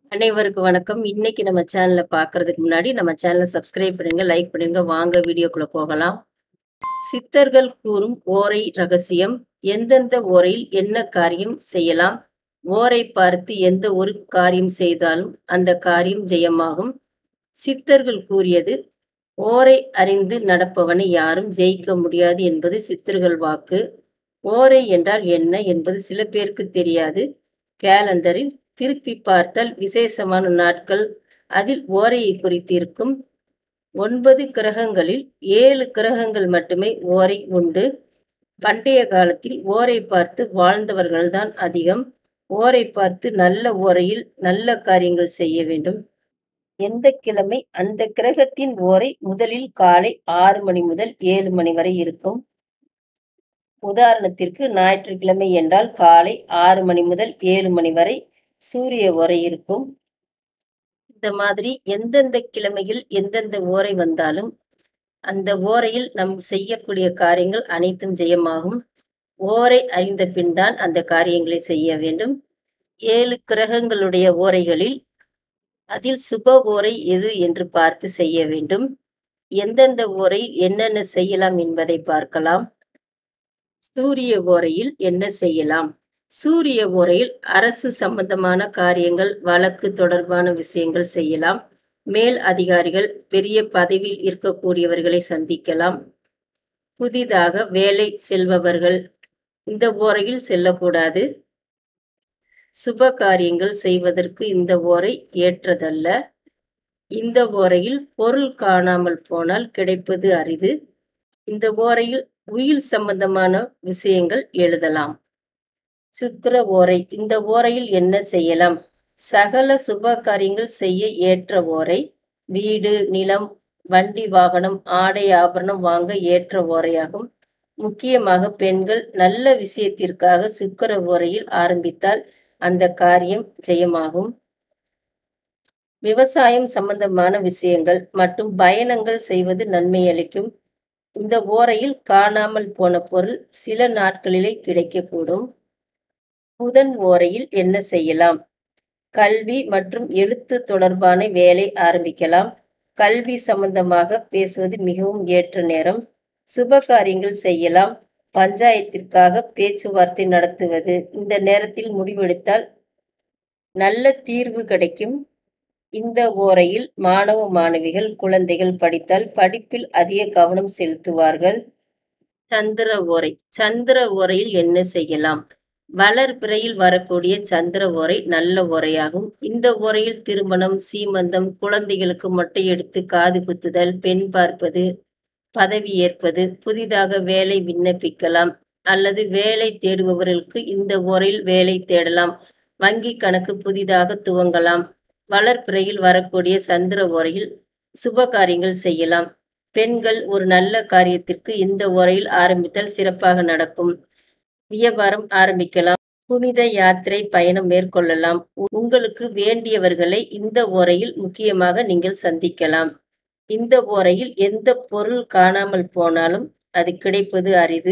அனைவருக்கும் வணக்கம். இன்னைக்கு நம்ம சேனல பார்க்கறதுக்கு முன்னாடி, நம்ம சேனல சப்ஸ்கிரைப் பண்ணுங்க, லைக் பண்ணுங்க. வாங்க வீடியோக்குள்ள போகலாம். சித்தர்கள் கூறும் ஓரை ரகசியம். எந்தெந்த ஓரையில் என்ன காரியம் செய்யலாம்? ஓரை பார்த்து எந்த ஒரு காரியம் செய்தாலும் அந்த காரியம் ஜெயமாகும். சித்தர்கள் கூறியது ஓரை அறிந்து நடப்பவனை யாரும் ஜெயிக்க முடியாது என்பது சித்தர்கள் வாக்கு. ஓரை என்றால் என்ன என்பது சில பேருக்கு தெரியாது. கேலண்டரில் திருப்பி பார்த்தால் விசேஷமான நாட்கள் அதில் ஓரையை குறித்திருக்கும். ஒன்பது கிரகங்களில் ஏழு கிரகங்கள் மட்டுமே ஓரை உண்டு. பண்டைய காலத்தில் ஓரை பார்த்து வாழ்ந்தவர்கள்தான் அதிகம். ஓரை பார்த்து நல்ல ஓரையில் நல்ல காரியங்கள் செய்ய வேண்டும். எந்த கிழமை அந்த கிரகத்தின் ஓரை முதலில் காலை ஆறு மணி முதல் ஏழு மணி வரை இருக்கும். உதாரணத்திற்கு ஞாயிற்றுக்கிழமை என்றால் காலை ஆறு மணி முதல் ஏழு மணி வரை சூரிய ஓரை இருக்கும். இந்த மாதிரி எந்தெந்த கிழமையில் எந்தெந்த ஓரை வந்தாலும் அந்த ஓரையில் நம் செய்யக்கூடிய காரியங்கள் அனைத்தும் ஜெயமாகும். ஓரை அறிந்த பின் தான் அந்த காரியங்களை செய்ய வேண்டும். ஏழு கிரகங்களுடைய ஓரைகளில் அதில் சுப ஓரை எது என்று பார்த்து செய்ய வேண்டும். எந்தெந்த ஓரையில் என்னென்ன செய்யலாம் என்பதை பார்க்கலாம். சூரிய ஓரையில் என்ன செய்யலாம்? சூரிய ஓரையில் அரசு சம்பந்தமான காரியங்கள், வழக்கு தொடர்பான விஷயங்கள் செய்யலாம். மேல் அதிகாரிகள், பெரிய பதவியில் இருக்கக்கூடியவர்களை சந்திக்கலாம். புதிதாக வேலை செல்பவர்கள் இந்த ஓரையில் செல்லக்கூடாது. சுப காரியங்கள் செய்வதற்கு இந்த ஓரை ஏற்றதல்ல. இந்த ஓரையில் பொருள் காணாமல் போனால் கிடைப்பது அரிது. இந்த ஓரையில் உயில் சம்பந்தமான விஷயங்கள் எழுதலாம். சுக்கிர ஓரை இந்த ஓரையில் என்ன செய்யலாம்? சகல சுப காரியங்கள் செய்ய ஏற்ற ஓரை. வீடு, நிலம், வண்டி வாகனம், ஆடை ஆபரணம் வாங்க ஏற்ற ஓரையாகும். முக்கியமாக பெண்கள் நல்ல விஷயத்திற்காக சுக்கிர ஓரையில் ஆரம்பித்தால் அந்த காரியம் ஜெயமாகும். விவசாயம் சம்பந்தமான விஷயங்கள் மற்றும் பயணங்கள் செய்வது நன்மை அளிக்கும். இந்த ஓரையில் காணாமல் போன பொருள் சில நாட்களிலே கிடைக்கக்கூடும். புதன் ஓரையில் என்ன செய்யலாம்? கல்வி மற்றும் எழுத்து தொடர்பான வேலை ஆரம்பிக்கலாம். கல்வி சம்பந்தமாக பேசுவது மிகவும் ஏற்ற நேரம். சுப காரியங்கள் செய்யலாம். பஞ்சாயத்திற்காக பேச்சுவார்த்தை நடத்துவது இந்த நேரத்தில் முடிவெடுத்தால் நல்ல தீர்வு கிடைக்கும். இந்த ஓரையில் மாணவ மாணவிகள், குழந்தைகள் படித்தால் படிப்பில் அதிக கவனம் செலுத்துவார்கள். சந்திர ஓரை சந்திர ஓரையில் என்ன செய்யலாம்? வளர்பிறையில் வரக்கூடிய சந்திர ஓரை நல்ல ஓரையாகும். இந்த ஓரையில் திருமணம், சீமந்தம், குழந்தைகளுக்கு மொட்டை எடுத்து காது குத்துதல், பெண் பார்ப்பது, பதவி ஏற்பது, புதிதாக வேலை விண்ணப்பிக்கலாம் அல்லது வேலை தேடுபவர்களுக்கு இந்த ஓரையில் வேலை தேடலாம். வங்கி கணக்கு புதிதாக துவங்கலாம். வளர்பிறையில் வரக்கூடிய சந்திர ஓரையில் சுப காரியங்கள் செய்யலாம். பெண்கள் ஒரு நல்ல காரியத்திற்கு இந்த ஓரையில் ஆரம்பித்தால் சிறப்பாக நடக்கும். வியாபாரம் ஆரம்பிக்கலாம். புனித யாத்திரை பயணம் மேற்கொள்ளலாம். உங்களுக்கு வேண்டியவர்களை இந்த ஓரையில் முக்கியமாக நீங்கள் சந்திக்கலாம். இந்த ஓரையில் எந்த பொருள் காணாமல் போனாலும் அது கிடைப்பது அரிது.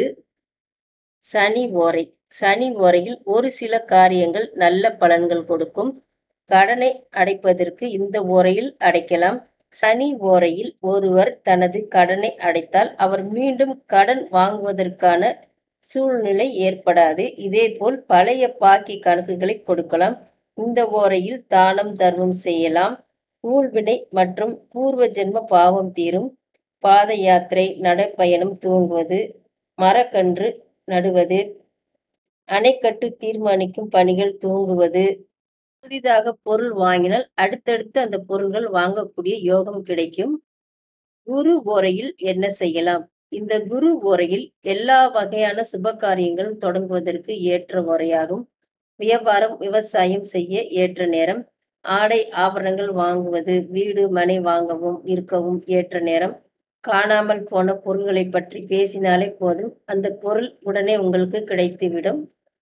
சனி ஓரை சனி ஓரையில் ஒரு சில காரியங்கள் நல்ல பலன்கள் கொடுக்கும். கடனை அடைப்பதற்கு இந்த ஓரையில் அடைக்கலாம். சனி ஓரையில் ஒருவர் தனது கடனை அடைத்தால் அவர் மீண்டும் கடன் வாங்குவதற்கான சூழ்நிலை ஏற்படாது. இதேபோல் பழைய பாக்கி கணக்குகளை கொடுக்கலாம். இந்த ஓரையில் தானம், தர்மம் செய்யலாம். ஊழ்வினை மற்றும் பூர்வ ஜென்ம பாவம் தீரும். பாத யாத்திரை, நடைப்பயணம் துவங்குவது, மரக்கன்று நடுவது, அணைக்கட்டு தீர்மானிக்கும் பணிகள் துவங்குவது, புதிதாக பொருள் வாங்கினால் அடுத்தடுத்து அந்த பொருள்கள் வாங்கக்கூடிய யோகம் கிடைக்கும். குரு ஓரையில் என்ன செய்யலாம்? இந்த குரு ஓரையில் எல்லா வகையான சுப காரியங்களும் தொடங்குவதற்கு ஏற்ற ஓரையாகும். வியாபாரம், விவசாயம் செய்ய ஏற்ற நேரம். ஆடை ஆபரணங்கள் வாங்குவது, வீடு, மனை வாங்கவும், விற்கவும் ஏற்ற நேரம். காணாமல் போன பொருள்களை பற்றி பேசினாலே போதும் அந்த பொருள் உடனே உங்களுக்கு கிடைத்துவிடும்.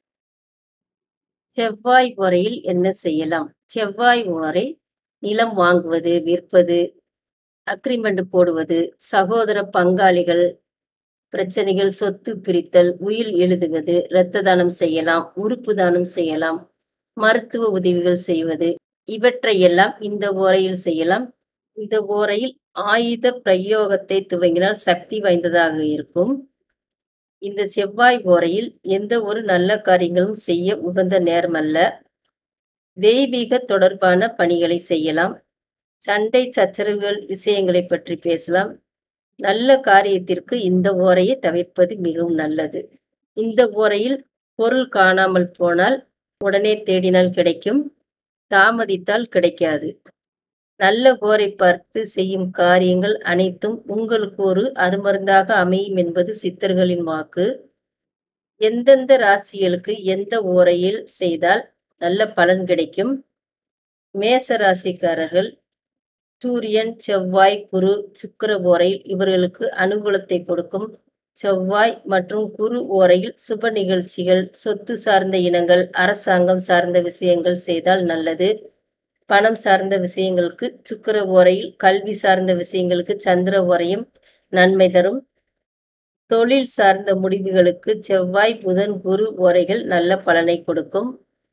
செவ்வாய் ஓரையில் என்ன செய்யலாம்? செவ்வாய் ஓரை நிலம் வாங்குவது, விற்பது, அக்ரிமெண்ட் போடுவது, சகோதர பங்காளிகள் பிரச்சனைகள், சொத்து பிரித்தல், உயில் எழுதுவது, இரத்த தானம் செய்யலாம். உறுப்பு தானம் செய்யலாம். மருத்துவ உதவிகள் செய்வது, இவற்றையெல்லாம் இந்த ஓரையில் செய்யலாம். இந்த ஓரையில் ஆயுத பிரயோகத்தை துவங்கினால் சக்தி வாய்ந்ததாக இருக்கும். இந்த செவ்வாய் ஓரையில் எந்த ஒரு நல்ல காரியங்களும் செய்ய உகந்த நேரமல்ல. தெய்வீக தொடர்பான பணிகளை செய்யலாம். சண்டை சச்சரவுகள் விஷயங்களைப் பற்றி பேசலாம். நல்ல காரியத்திற்கு இந்த ஓரையை தவிர்ப்பது மிகவும் நல்லது. இந்த ஓரையில் பொருள் காணாமல் போனால் உடனே தேடினால் கிடைக்கும். தாமதித்தால் கிடைக்காது. நல்ல ஓரை பார்த்து செய்யும் காரியங்கள் அனைத்தும் உங்களுக்கு ஒரு அருமருந்தாக அமையும் என்பது சித்தர்களின் வாக்கு. எந்தெந்த ராசிகளுக்கு எந்த ஓரையில் செய்தால் நல்ல பலன் கிடைக்கும்? மேச ராசிக்காரர்கள் சூரியன், செவ்வாய், குரு, சுக்கிர ஓரையில் இவர்களுக்கு அனுகூலத்தை கொடுக்கும். செவ்வாய் மற்றும் குரு ஓரையில் சுப நிகழ்ச்சிகள், சொத்து சார்ந்த இனங்கள், அரசாங்கம் சார்ந்த விஷயங்கள் செய்தால் நல்லது. பணம் சார்ந்த விஷயங்களுக்கு சுக்கிர ஓரையில், கல்வி சார்ந்த விஷயங்களுக்கு சந்திர ஓரையும் நன்மை தரும். தொழில் சார்ந்த முடிவுகளுக்கு செவ்வாய், புதன், குரு ஓரைகள் நல்ல பலனை கொடுக்கும்.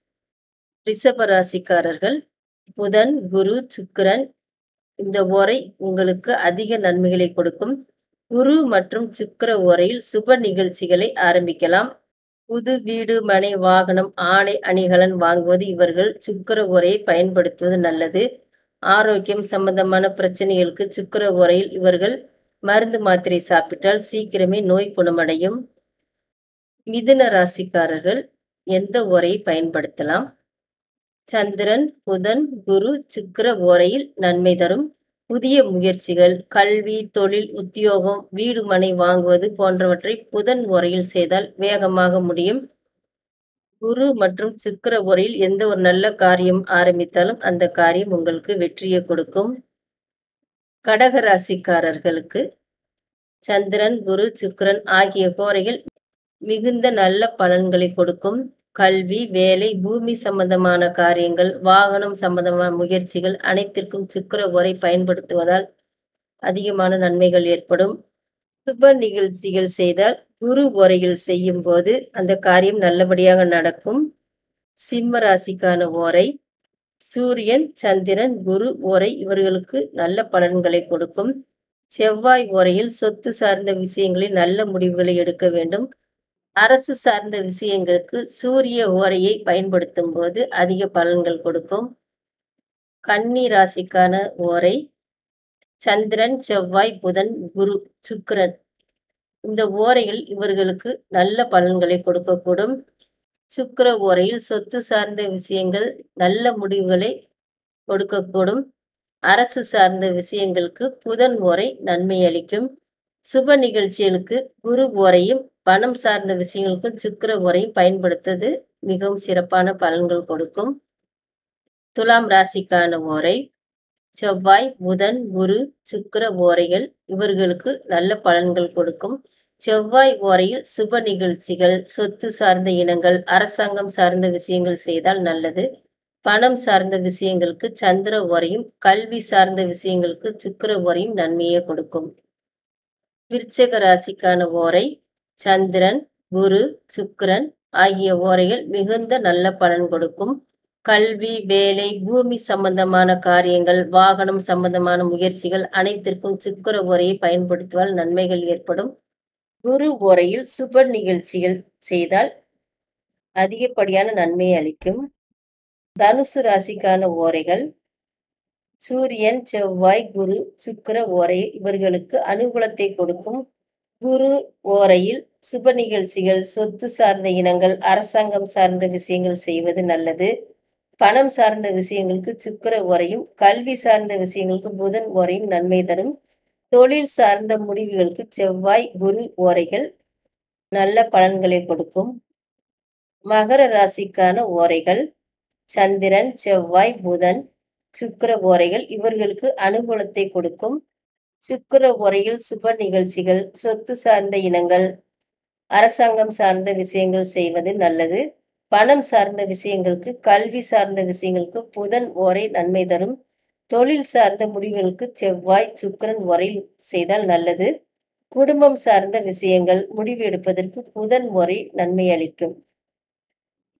ரிஷப ராசிக்காரர்கள் புதன், குரு, சுக்கிரன் இந்த ஓரை உங்களுக்கு அதிக நன்மைகளை கொடுக்கும். குரு மற்றும் சுக்கிர ஓரையில் சுப நிகழ்ச்சிகளை ஆரம்பிக்கலாம். புது வீடு, மனை, வாகனம், ஆடை, அணிகலன் வாங்குவது இவர்கள் சுக்கிர ஓரையை பயன்படுத்துவது நல்லது. ஆரோக்கியம் சம்பந்தமான பிரச்சனைகளுக்கு சுக்கிர ஓரையில் இவர்கள் மருந்து மாத்திரை சாப்பிட்டால் சீக்கிரமே நோய் குணமடையும். மிதுன ராசிக்காரர்கள் எந்த ஓரையை பயன்படுத்தலாம்? சந்திரன், புதன், குரு, சுக்கிர ஓரையில் நன்மை தரும். புதிய முயற்சிகள், கல்வி, தொழில், உத்தியோகம், வீடு, மனை வாங்குவது போன்றவற்றை புதன் ஓரையில் செய்தால் வேகமாக முடியும். குரு மற்றும் சுக்கிர ஓரையில் எந்த ஒரு நல்ல காரியம் ஆரம்பித்தாலும் அந்த காரியம் உங்களுக்கு வெற்றியை கொடுக்கும். கடக ராசிக்காரர்களுக்கு சந்திரன், குரு, சுக்கிரன் ஆகிய ஓரைகள் மிகுந்த நல்ல பலன்களை கொடுக்கும். கல்வி, வேலை, பூமி சம்பந்தமான காரியங்கள், வாகனம் சம்பந்தமான முயற்சிகள் அனைத்திற்கும் சுக்கிர ஓரை பயன்படுத்துவதால் அதிகமான நன்மைகள் ஏற்படும். சுப நிகழ்ச்சிகள் செய்தால் குரு ஓரையில் செய்யும் போது அந்த காரியம் நல்லபடியாக நடக்கும். சிம்ம ராசிக்கான ஓரை சூரியன், சந்திரன், குரு ஓரை இவர்களுக்கு நல்ல பலன்களை கொடுக்கும். செவ்வாய் ஓரையில் சொத்து சார்ந்த விஷயங்களில் நல்ல முடிவுகளை எடுக்க வேண்டும். அரசு சார்ந்த விஷயங்களுக்கு சூரிய ஓரையை பயன்படுத்தும் போது அதிக பலன்கள் கொடுக்கும். கன்னி ராசிக்கான ஓரை சந்திரன், செவ்வாய், புதன், குரு, சுக்கிரன் இந்த ஓரைகள் இவர்களுக்கு நல்ல பலன்களை கொடுக்கக்கூடும். சுக்கிர ஓரையில் சொத்து சார்ந்த விஷயங்கள் நல்ல முடிவுகளை கொடுக்கக்கூடும். அரசு சார்ந்த விஷயங்களுக்கு புதன் ஓரை நன்மை அளிக்கும். சுப நிகழ்ச்சிகளுக்கு குரு ஓரையும், பணம் சார்ந்த விஷயங்களுக்கும் சுக்கிர ஓரையும் பயன்படுத்துவது மிகவும் சிறப்பான பலன்கள் கொடுக்கும். துலாம் ராசிக்கான ஓரை செவ்வாய், புதன், குரு, சுக்கிர ஓரைகள் இவர்களுக்கு நல்ல பலன்கள் கொடுக்கும். செவ்வாய் ஓரையில் சுப நிகழ்ச்சிகள், சொத்து சார்ந்த இனங்கள், அரசாங்கம் சார்ந்த விஷயங்கள் செய்தால் நல்லது. பணம் சார்ந்த விஷயங்களுக்கு சந்திர ஓரையும், கல்வி சார்ந்த விஷயங்களுக்கு சுக்கிர ஓரையும் நன்மையை கொடுக்கும். விருச்சிக ராசிக்கான ஓரை சந்திரன், குரு, சுக்கிரன் ஆகிய ஓரைகள் மிகுந்த நல்ல பலன் கொடுக்கும். கல்வி, வேலை, பூமி சம்பந்தமான காரியங்கள், வாகனம் சம்பந்தமான முயற்சிகள் அனைத்திற்கும் சுக்கிர ஓரையை பயன்படுத்துவதால் நன்மைகள் ஏற்படும். குரு ஓரையில் சுப நிகழ்ச்சிகள் செய்தால் அதிகப்படியான நன்மையை அளிக்கும். தனுசு ராசிக்கான ஓரைகள் சூரியன், செவ்வாய், குரு, சுக்கிர ஓரை இவர்களுக்கு அனுகூலத்தை கொடுக்கும். குரு ஓரையில் சுப நிகழ்ச்சிகள், சொத்து சார்ந்த இனங்கள், அரசாங்கம் சார்ந்த விஷயங்கள் செய்வது நல்லது. பணம் சார்ந்த விஷயங்களுக்கு சுக்கிர ஓரையும், கல்வி சார்ந்த விஷயங்களுக்கு புதன் ஓரையும் நன்மை தரும். தொழில் சார்ந்த முடிவுகளுக்கு செவ்வாய், குரு ஓரைகள் நல்ல பலன்களை கொடுக்கும். மகர ராசிக்கான ஓரைகள் சந்திரன், செவ்வாய், புதன், சுக்கிர ஓரைகள் இவர்களுக்கு அனுகூலத்தை கொடுக்கும். சுக்கிர ஓரையில் சுப நிகழ்ச்சிகள், சொத்து சார்ந்த இனங்கள், அரசாங்கம் சார்ந்த விஷயங்கள் செய்வது நல்லது. பணம் சார்ந்த விஷயங்களுக்கு, கல்வி சார்ந்த விஷயங்களுக்கு புதன் ஓரை நன்மை தரும். தொழில் சார்ந்த முடிவுகளுக்கு செவ்வாய், சுக்கிரன் ஓரையில் செய்தால் நல்லது. குடும்பம் சார்ந்த விஷயங்கள் முடிவு எடுப்பதற்கு புதன் ஓரை நன்மை அளிக்கும்.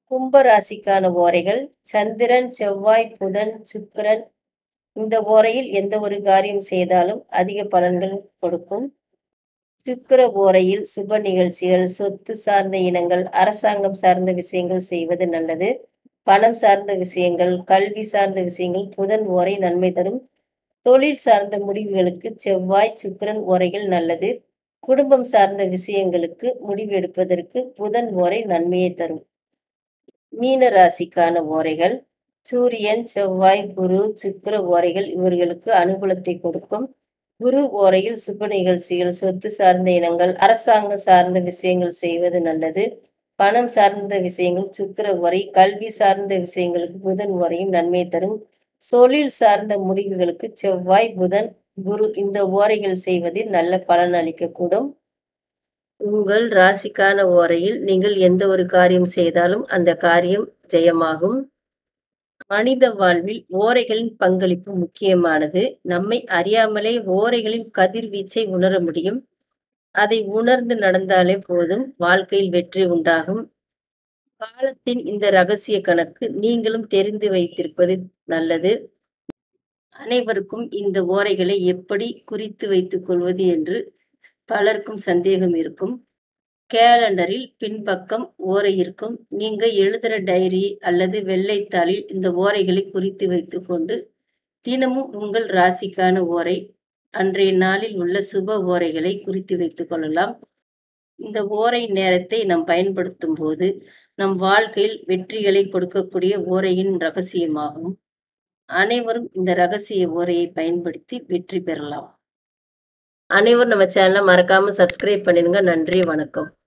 கும்ப ராசிக்கான ஓரைகள் சந்திரன் செவ்வாய் புதன் சுக்கிரன் இந்த ஓரையில் எந்த ஒரு காரியம் செய்தாலும் அதிக பலன்கள் கொடுக்கும் சுக்கிர ஓரையில் சுப நிகழ்ச்சிகள் சொத்து சார்ந்த இனங்கள் அரசாங்கம் சார்ந்த விஷயங்கள் செய்வது நல்லது பணம் சார்ந்த விஷயங்கள் கல்வி சார்ந்த விஷயங்கள் புதன் ஓரை நன்மை தரும் தொழில் சார்ந்த முடிவுகளுக்கு செவ்வாய் சுக்கிரன் ஓரைகள் நல்லது குடும்பம் சார்ந்த விஷயங்களுக்கு முடிவு எடுப்பதற்கு புதன் ஓரை நன்மையை தரும் மீன ராசிக்கான ஓரைகள் சூரியன் செவ்வாய் குரு சுக்கிர ஓரைகள் இவர்களுக்கு அனுகூலத்தை கொடுக்கும் குரு ஓரையில் சுப நிகழ்ச்சிகள் சொத்து சார்ந்த இனங்கள் அரசாங்கம் சார்ந்த விஷயங்கள் செய்வது நல்லது பணம் சார்ந்த விஷயங்கள் சுக்கிர ஓரை கல்வி சார்ந்த விஷயங்களுக்கு புதன் ஓரையும் நன்மை தரும் தொழில் சார்ந்த முடிவுகளுக்கு செவ்வாய் புதன் குரு இந்த ஓரைகள் செய்வதில் நல்ல பலன் அளிக்கக்கூடும் உங்கள் ராசிக்கான ஓரையில் நீங்கள் எந்த ஒரு காரியம் செய்தாலும் அந்த காரியம் ஜெயமாகும் மனித வாழ்வில் ஓரைகளின் பங்களிப்பு முக்கியமானது நம்மை அறியாமலே ஓரைகளின் கதிர்வீச்சை உணர முடியும் அதை உணர்ந்து நடந்தாலே போதும் வாழ்க்கையில் வெற்றி உண்டாகும் காலத்தின் இந்த ரகசிய கணக்கு நீங்களும் தெரிந்து வைத்திருப்பது நல்லது அனைவருக்கும் இந்த ஓரைகளை எப்படி குறித்து வைத்துக் கொள்வது என்று பலருக்கும் சந்தேகம் இருக்கும் கேலண்டரில் பின்பக்கம் ஓரை இருக்கும் நீங்க எழுதுற டைரி அல்லது வெள்ளைத்தாளில் இந்த ஓரைகளை குறித்து வைத்துக்கொண்டு தினமும் உங்கள் ராசிக்கான ஓரை அன்றைய நாளில் உள்ள சுப ஓரைகளை குறித்து வைத்துக் கொள்ளலாம் இந்த ஓரை நேரத்தை நாம் பயன்படுத்தும் போது நம் வாழ்க்கையில் வெற்றிகளை கொடுக்கக்கூடிய ஓரையின் ரகசியமாகும் அனைவரும் இந்த ரகசிய ஓரையை பயன்படுத்தி வெற்றி பெறலாம் அனைவரும் நம்ம சேனலை மறக்காம சப்ஸ்கிரைப் பண்ணிடுங்க நன்றி வணக்கம்